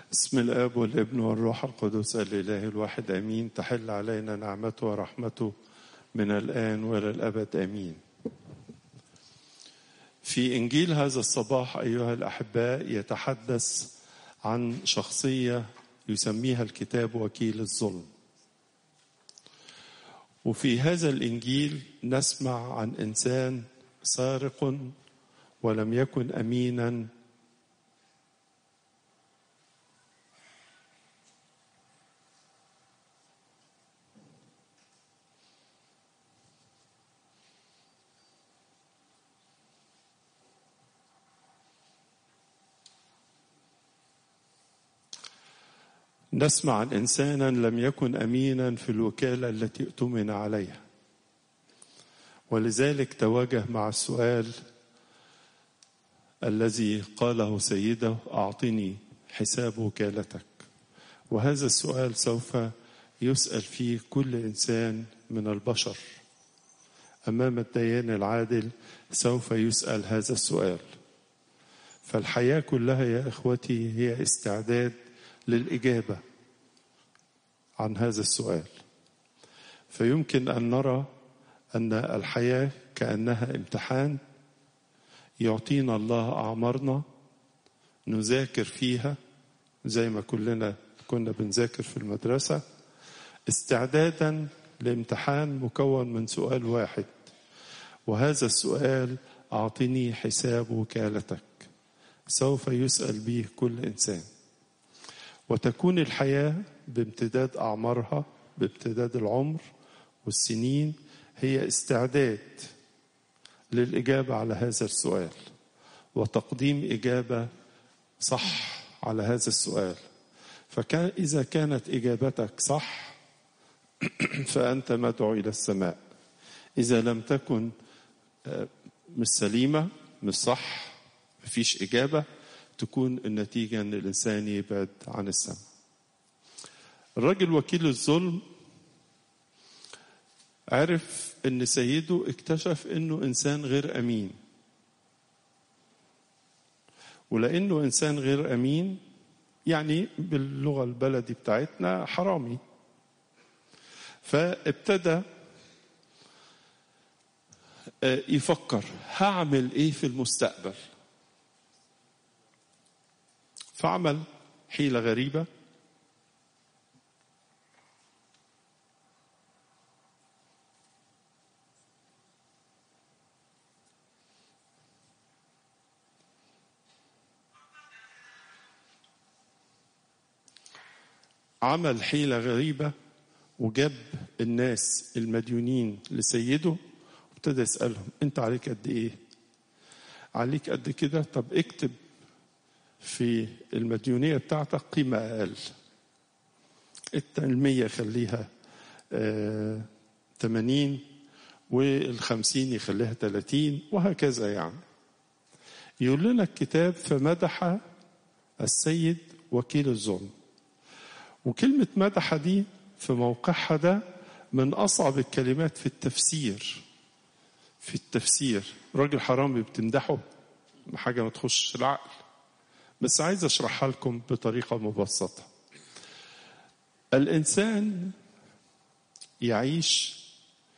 بسم الاب والابن والروح القدس الاله الواحد امين تحل علينا نعمته ورحمته من الان والى الابد امين في انجيل هذا الصباح ايها الاحباء يتحدث عن شخصيه يسميها الكتاب وكيل الظلم وفي هذا الانجيل نسمع عن انسان سارق ولم يكن امينا نسمع عن انسانا لم يكن امينا في الوكاله التي اؤتمن عليها ولذلك تواجه مع السؤال الذي قاله سيده اعطني حساب وكالتك وهذا السؤال سوف يسال فيه كل انسان من البشر امام الديان العادل سوف يسال هذا السؤال فالحياه كلها يا اخوتي هي استعداد للاجابه عن هذا السؤال فيمكن ان نرى ان الحياه كانها امتحان يعطينا الله اعمارنا نذاكر فيها زي ما كلنا كنا بنذاكر في المدرسه استعدادا لامتحان مكون من سؤال واحد وهذا السؤال اعطني حساب وكالتك سوف يسال به كل انسان وتكون الحياه بامتداد اعمارها بامتداد العمر والسنين هي استعداد للاجابه على هذا السؤال وتقديم اجابه صح على هذا السؤال فكان اذا كانت اجابتك صح فانت مدعو الى السماء اذا لم تكن مش سليمه مش صح مفيش اجابه تكون النتيجه ان الانسان يبعد عن السماء الراجل وكيل الظلم عرف ان سيده اكتشف انه انسان غير امين ولانه انسان غير امين يعني باللغه البلدي بتاعتنا حرامي فابتدى يفكر هعمل ايه في المستقبل فعمل حيله غريبه عمل حيلة غريبة وجاب الناس المديونين لسيده وابتدى يسألهم انت عليك قد ايه عليك قد كده طب اكتب في المديونية بتاعتك قيمة أقل المية خليها آه 80 والخمسين يخليها 30 وهكذا يعني يقول لنا الكتاب فمدح السيد وكيل الظلم وكلمة مدح دي في موقعها ده من أصعب الكلمات في التفسير في التفسير راجل حرامي بتمدحه حاجة ما تخش العقل بس عايز أشرحها لكم بطريقة مبسطة الإنسان يعيش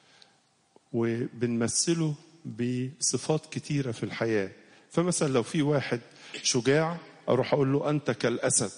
وبنمثله بصفات كتيرة في الحياة فمثلا لو في واحد شجاع أروح أقول له أنت كالأسد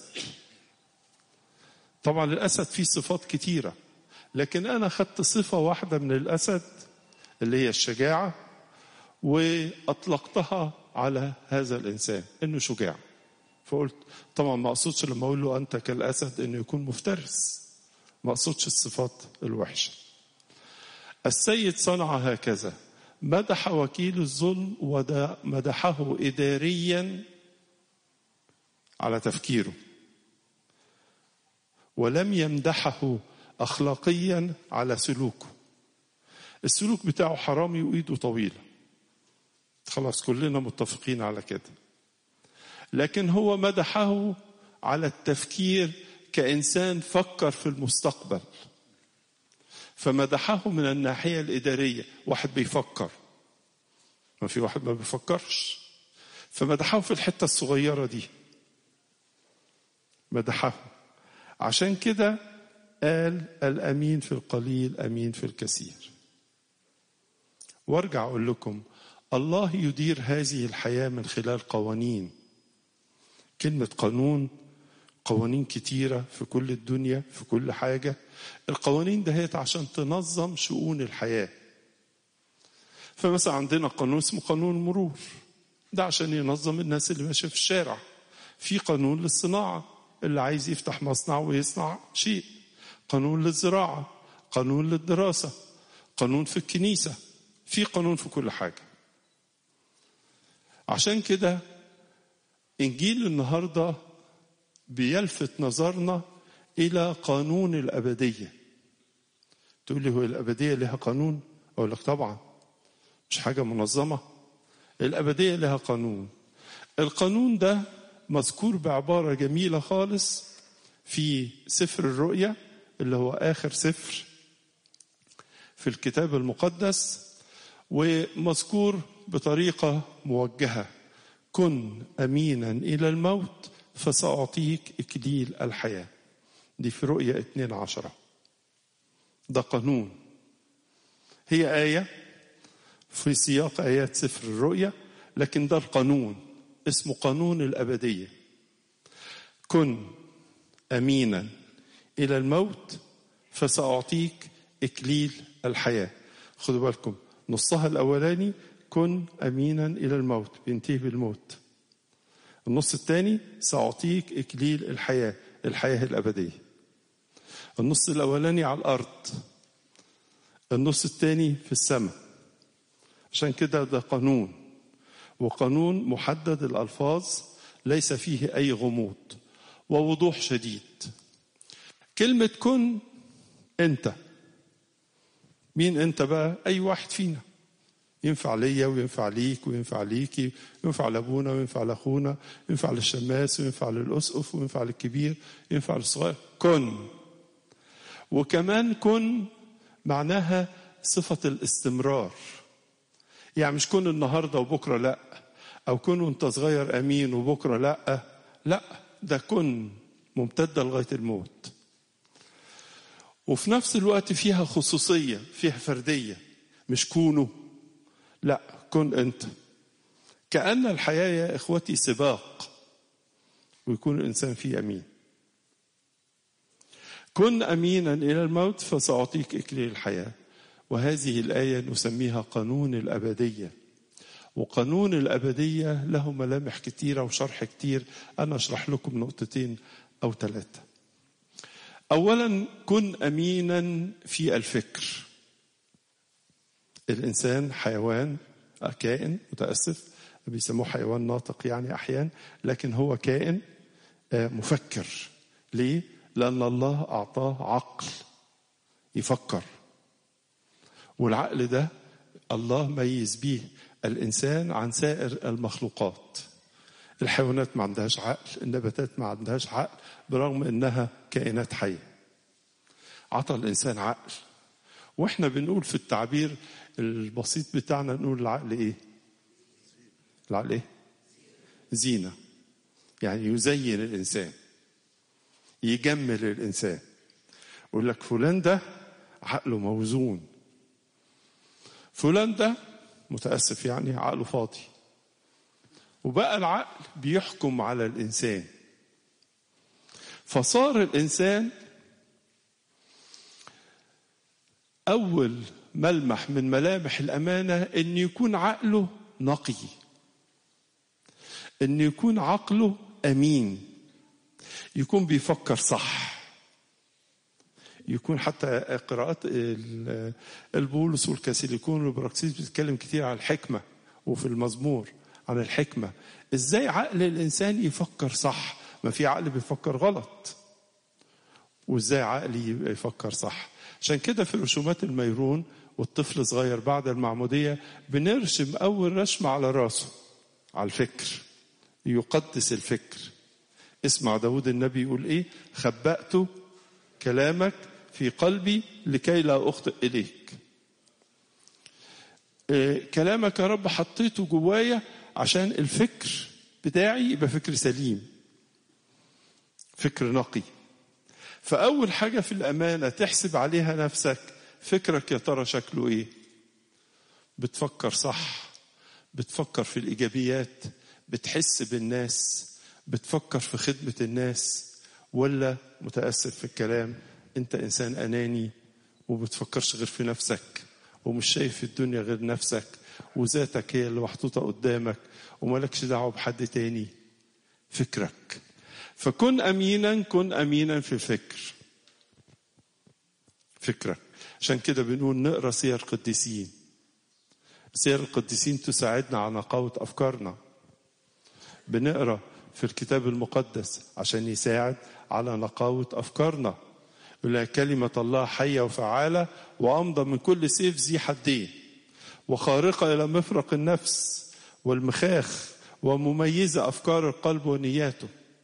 طبعا الاسد فيه صفات كتيره لكن انا خدت صفه واحده من الاسد اللي هي الشجاعه واطلقتها على هذا الانسان انه شجاع فقلت طبعا ما اقصدش لما اقول له انت كالاسد انه يكون مفترس ما اقصدش الصفات الوحشه السيد صنع هكذا مدح وكيل الظلم ومدحه اداريا على تفكيره ولم يمدحه اخلاقيا على سلوكه السلوك بتاعه حرامي وايده طويله خلاص كلنا متفقين على كده لكن هو مدحه على التفكير كانسان فكر في المستقبل فمدحه من الناحيه الاداريه واحد بيفكر ما في واحد ما بيفكرش فمدحه في الحته الصغيره دي مدحه عشان كده قال الامين في القليل امين في الكثير وارجع اقول لكم الله يدير هذه الحياه من خلال قوانين كلمه قانون قوانين كتيره في كل الدنيا في كل حاجه القوانين دهيت عشان تنظم شؤون الحياه فمثلا عندنا قانون اسمه قانون المرور ده عشان ينظم الناس اللي ماشيه في الشارع في قانون للصناعه اللي عايز يفتح مصنع ويصنع شيء قانون للزراعه قانون للدراسه قانون في الكنيسه في قانون في كل حاجه عشان كده انجيل النهارده بيلفت نظرنا الى قانون الابديه تقول لي هو الابديه لها قانون اقول لك طبعا مش حاجه منظمه الابديه لها قانون القانون ده مذكور بعباره جميله خالص في سفر الرؤيا اللي هو اخر سفر في الكتاب المقدس ومذكور بطريقه موجهه كن امينا الى الموت فساعطيك اكليل الحياه دي في رؤيا 2 عشرة ده قانون هي آية في سياق آيات سفر الرؤيا لكن ده القانون اسمه قانون الأبدية كن أمينا إلى الموت فسأعطيك إكليل الحياة خدوا بالكم نصها الأولاني كن أمينا إلى الموت بينتهي بالموت النص الثاني سأعطيك إكليل الحياة الحياة الأبدية النص الأولاني على الأرض النص الثاني في السماء عشان كده ده قانون وقانون محدد الألفاظ ليس فيه أي غموض ووضوح شديد كلمة كن أنت مين أنت بقى أي واحد فينا ينفع ليا وينفع ليك وينفع ليكي وينفع لابونا وينفع لاخونا ينفع للشماس وينفع للاسقف وينفع للكبير ينفع للصغير كن وكمان كن معناها صفة الاستمرار يعني مش كن النهاردة وبكرة لا أو كن وانت صغير أمين وبكرة لا لا ده كن ممتدة لغاية الموت وفي نفس الوقت فيها خصوصية فيها فردية مش كونوا لا كن أنت كأن الحياة يا إخوتي سباق ويكون الإنسان فيه أمين كن أمينا إلى الموت فسأعطيك إكليل الحياة وهذه الآية نسميها قانون الأبدية وقانون الأبدية له ملامح كتيرة وشرح كتير أنا أشرح لكم نقطتين أو ثلاثة أولا كن أمينا في الفكر الإنسان حيوان كائن متأسف بيسموه حيوان ناطق يعني أحيانا لكن هو كائن مفكر ليه؟ لأن الله أعطاه عقل يفكر والعقل ده الله ميز بيه الإنسان عن سائر المخلوقات الحيوانات ما عندهاش عقل النباتات ما عندهاش عقل برغم انها كائنات حيه عطى الانسان عقل واحنا بنقول في التعبير البسيط بتاعنا نقول العقل ايه العقل ايه زينه يعني يزين الانسان يجمل الانسان يقول لك فلان ده عقله موزون فلان ده متاسف يعني عقله فاضي وبقى العقل بيحكم على الانسان فصار الانسان اول ملمح من ملامح الامانه ان يكون عقله نقي ان يكون عقله امين يكون بيفكر صح يكون حتى قراءات البولس والكاسيليكون والبراكسيس بتتكلم كتير عن الحكمه وفي المزمور عن الحكمه ازاي عقل الانسان يفكر صح ما في عقل بيفكر غلط وازاي عقلي يفكر صح عشان كده في رسومات الميرون والطفل صغير بعد المعمودية بنرسم أول رسمة على راسه على الفكر يقدس الفكر اسمع داود النبي يقول ايه خبأت كلامك في قلبي لكي لا أخطئ إليك إيه كلامك يا رب حطيته جوايا عشان الفكر بتاعي يبقى فكر سليم فكر نقي فأول حاجة في الأمانة تحسب عليها نفسك فكرك يا ترى شكله إيه بتفكر صح بتفكر في الإيجابيات بتحس بالناس بتفكر في خدمة الناس ولا متأسف في الكلام أنت إنسان أناني وبتفكرش غير في نفسك ومش شايف الدنيا غير نفسك وذاتك هي اللي محطوطة قدامك وملكش دعوة بحد تاني فكرك فكن أمينا كن أمينا في الفكر فكرك عشان كده بنقول نقرا سير قديسين سير القديسين تساعدنا على نقاوة أفكارنا بنقرا في الكتاب المقدس عشان يساعد على نقاوة أفكارنا يقول كلمة الله حية وفعالة وأمضى من كل سيف ذي حدين وخارقة إلى مفرق النفس والمخاخ ومميزة أفكار القلب ونياته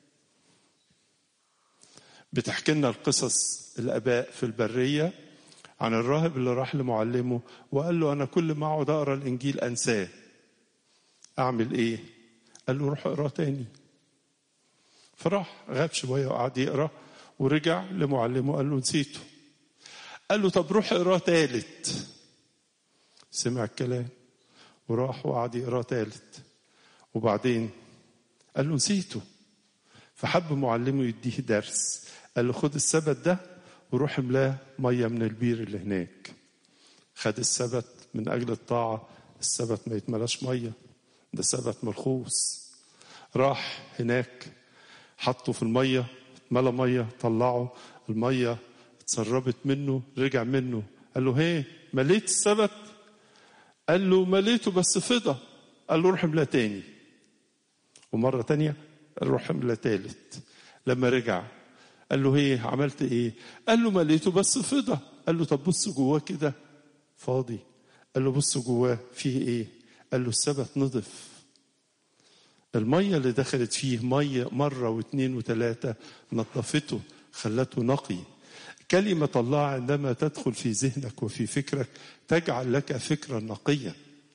بتحكي لنا القصص الآباء في البرية عن الراهب اللي راح لمعلمه وقال له أنا كل ما أقعد أقرأ الإنجيل أنساه أعمل إيه؟ قال له روح اقرأ تاني فراح غاب شوية وقعد يقرأ ورجع لمعلمه قال له نسيته قال له طب روح اقراه تالت سمع الكلام وراح وقعد يقراه تالت وبعدين قال له نسيته فحب معلمه يديه درس قال له خد السبت ده وروح املاه ميه من البير اللي هناك خد السبت من اجل الطاعه السبت ما يتملاش ميه ده سبت ملخوص راح هناك حطه في الميه اتملى ميه طلعه الميه اتسربت منه رجع منه قال له هي مليت السبت قال له مليته بس فضة قال له روح املاه تاني ومرة تانية قال روح املاه تالت لما رجع قال له هي عملت ايه قال له مليته بس فضة قال له طب بص جواه كده فاضي قال له بص جواه فيه ايه قال له السبت نضف المية اللي دخلت فيه مية مرة واثنين وثلاثة نظفته خلته نقي كلمة الله عندما تدخل في ذهنك وفي فكرك تجعل لك فكرا نقيا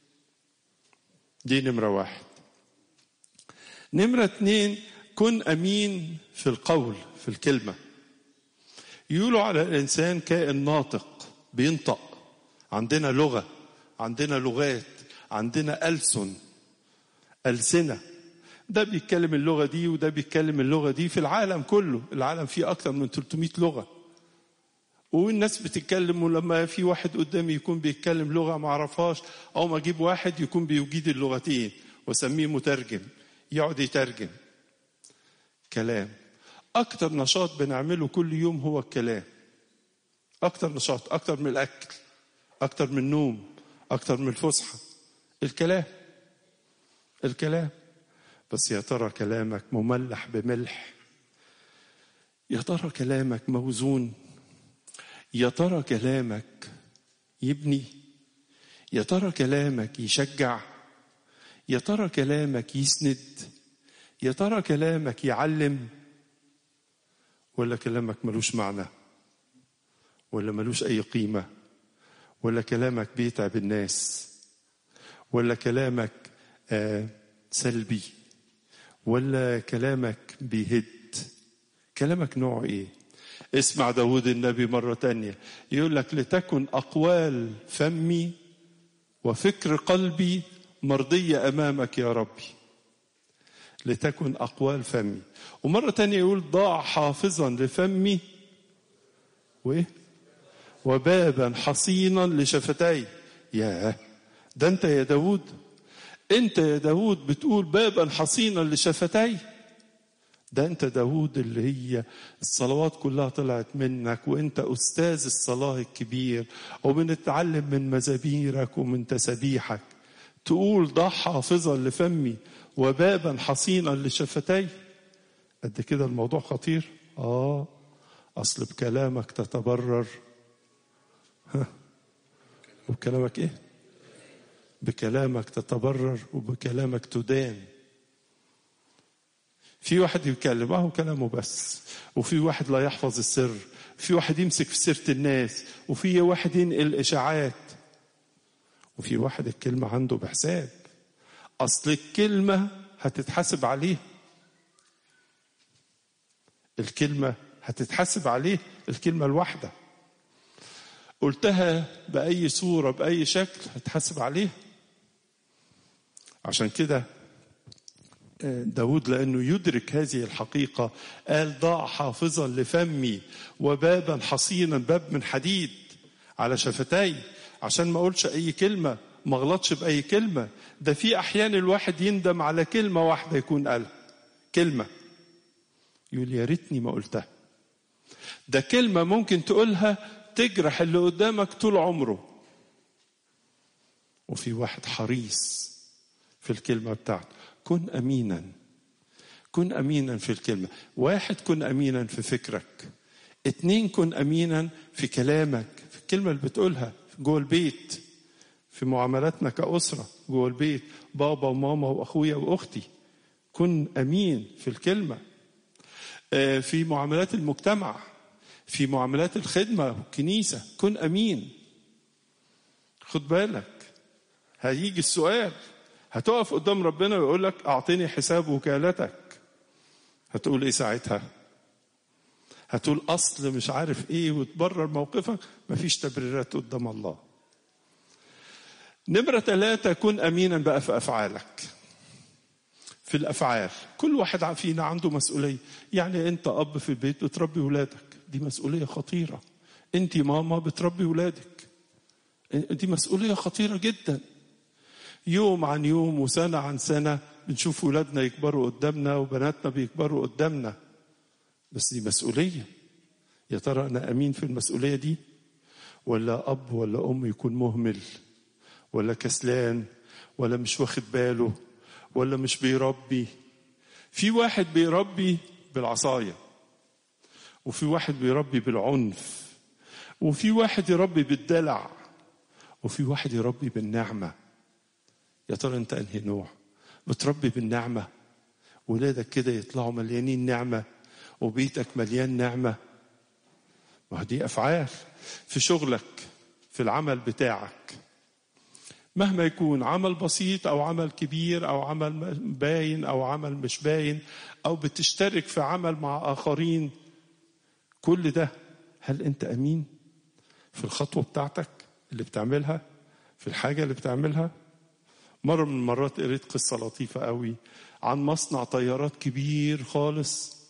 دي نمرة واحد نمرة اتنين كن أمين في القول في الكلمة يقولوا على الإنسان كائن ناطق بينطق عندنا لغة عندنا لغات عندنا ألسن ألسنة ده بيتكلم اللغة دي وده بيتكلم اللغة دي في العالم كله العالم فيه أكثر من 300 لغة والناس بتتكلم ولما في واحد قدامي يكون بيتكلم لغة ما اعرفهاش أو ما أجيب واحد يكون بيجيد اللغتين وأسميه مترجم يقعد يترجم كلام أكتر نشاط بنعمله كل يوم هو الكلام أكتر نشاط أكتر من الأكل أكتر من النوم أكتر من الفسحة الكلام الكلام بس يا ترى كلامك مملح بملح يا ترى كلامك موزون يا ترى كلامك يبني يا ترى كلامك يشجع يا ترى كلامك يسند يا ترى كلامك يعلم ولا كلامك ملوش معنى ولا ملوش اي قيمه ولا كلامك بيتعب الناس ولا كلامك آه سلبي ولا كلامك بيهد كلامك نوع ايه اسمع داود النبي مرة تانية يقول لك لتكن أقوال فمي وفكر قلبي مرضية أمامك يا ربي لتكن أقوال فمي ومرة تانية يقول ضاع حافظا لفمي وإيه وبابا حصينا لشفتي يا ده أنت يا داود أنت يا داود بتقول بابا حصينا لشفتي ده انت داود اللي هي الصلوات كلها طلعت منك وانت استاذ الصلاه الكبير وبنتعلم من مزاميرك ومن تسابيحك تقول ضع حافظا لفمي وبابا حصينا لشفتي قد كده الموضوع خطير اه اصل بكلامك تتبرر ها وبكلامك ايه بكلامك تتبرر وبكلامك تدان في واحد يتكلم اهو كلامه بس وفي واحد لا يحفظ السر في واحد يمسك في سيره الناس وفي واحد ينقل اشاعات وفي واحد الكلمه عنده بحساب اصل الكلمه هتتحاسب عليها الكلمة هتتحاسب عليه الكلمة الواحدة قلتها بأي صورة بأي شكل هتحاسب عليها عشان كده داود لأنه يدرك هذه الحقيقة قال ضع حافظا لفمي وبابا حصينا باب من حديد على شفتي عشان ما أقولش أي كلمة ما غلطش بأي كلمة ده في أحيان الواحد يندم على كلمة واحدة يكون قالها كلمة يقول يا ريتني ما قلتها ده كلمة ممكن تقولها تجرح اللي قدامك طول عمره وفي واحد حريص في الكلمة بتاعته كن أمينا كن أمينا في الكلمة واحد كن أمينا في فكرك اتنين كن أمينا في كلامك في الكلمة اللي بتقولها جوه البيت في معاملاتنا كأسرة جوه البيت بابا وماما وأخويا وأختي كن أمين في الكلمة في معاملات المجتمع في معاملات الخدمة والكنيسة كن أمين خد بالك هيجي السؤال هتقف قدام ربنا ويقول لك أعطني حساب وكالتك هتقول إيه ساعتها هتقول أصل مش عارف إيه وتبرر موقفك مفيش تبريرات قدام الله نمرة ثلاثة كن أمينا بقى في أفعالك في الأفعال كل واحد فينا عنده مسؤولية يعني أنت أب في البيت بتربي ولادك دي مسؤولية خطيرة أنت ماما بتربي ولادك دي مسؤولية خطيرة جدا يوم عن يوم وسنة عن سنة بنشوف ولادنا يكبروا قدامنا وبناتنا بيكبروا قدامنا بس دي مسؤولية يا ترى أنا أمين في المسؤولية دي ولا أب ولا أم يكون مهمل ولا كسلان ولا مش واخد باله ولا مش بيربي في واحد بيربي بالعصاية وفي واحد بيربي بالعنف وفي واحد يربي بالدلع وفي واحد يربي بالنعمة يا ترى انت انهي نوع بتربي بالنعمة ولادك كده يطلعوا مليانين نعمة وبيتك مليان نعمة ما دي أفعال في شغلك في العمل بتاعك مهما يكون عمل بسيط او عمل كبير او عمل باين او عمل مش باين او بتشترك في عمل مع اخرين كل ده هل انت امين في الخطوه بتاعتك اللي بتعملها في الحاجه اللي بتعملها مره من المرات قريت قصه لطيفه قوي عن مصنع طيارات كبير خالص